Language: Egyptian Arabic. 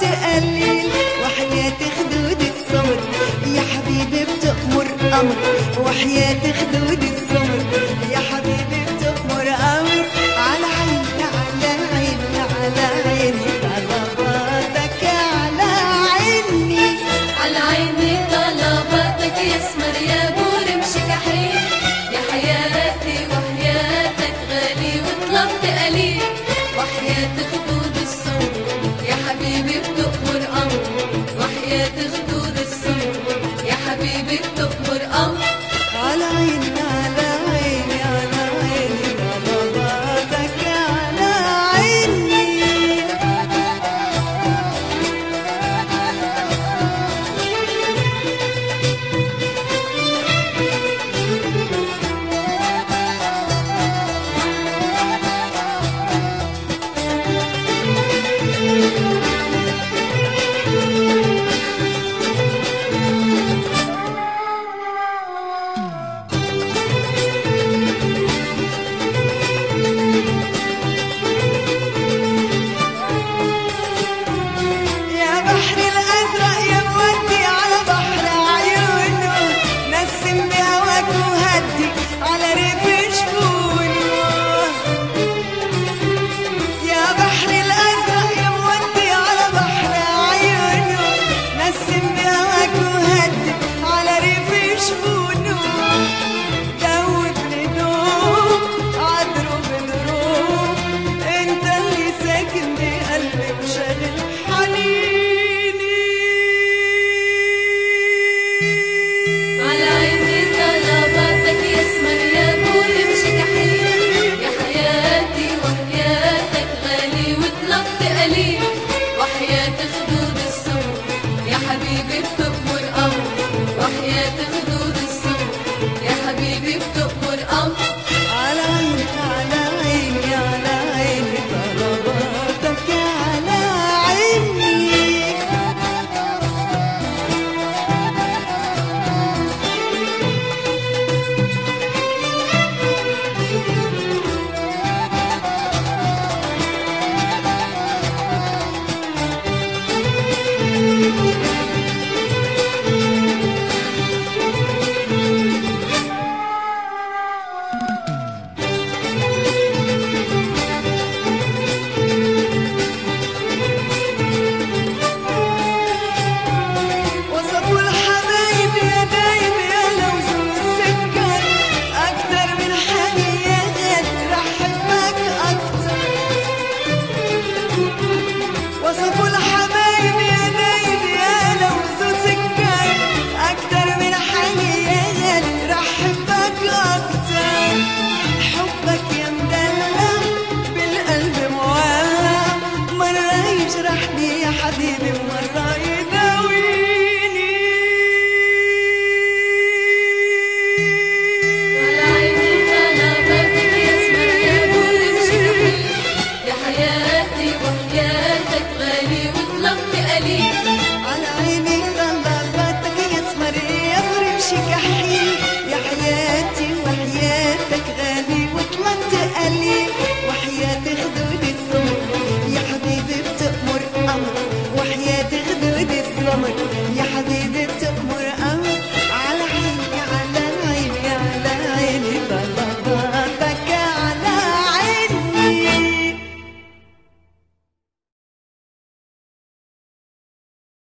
قليل وحياة خدود السمر يا حبيبي بتأمر أمر وحياة خدود السمر يا حبيبي بتأمر أمر على عيني على عيني على عيني طلباتك على عيني على عيني طلباتك يسمر يا بور مشي كحيل يا حياتي وحياتك غالي وطلبت قليل وحياة خدود الصوم يا حبيبي بتأمر أمر وحياة خدود الصوم يا حبيبي بتأمر أمر على عيني على عيني على عيني طلباتك على عيني يا بحر الأزرق يا مودي على بحر عيونه نسم بهواك وهدي على ريف شفونه يا بحر الأزرق يا مودي على بحر عيونه نسم بهواك وهدي على ريف شفونه دوبني دوب عطره بنروب انت اللي ساكن بقلبي وشاغل حنيني على عيني طلباتك يسمر يا بور مشي كحيل يا حياتي وحياتك غالي وطلبت قليل وحياة خدود السوق يا حبيبي بتأمر أمر وحياة خدود السوق يا حبيبي بتأمر أمر على عيني على عيني على عيني طلباتك على عيني وصفوا الحبايب يا دايب يا لوز والسكر أكتر من حنيات رحبك أكتر وصفوا الحبايب يا دايب يا لوز وسكر أكتر من حنيات رحبك أكتر حبك يا مدلع بالقلب موام مرة يجرحني يا حبيبي ومرة يداويني على عيني طلباتك يسمر يا بور مشي كحيل يا حياتي وحياتك غالي وطلبت قليل على عيني طلباتك يسمر يا برمشي كحيل يا حياتي وحياتك غالي وطلعت قليل وحياة خدود السمر يا حبيبي بتأمر أمر وحياة خدود السمر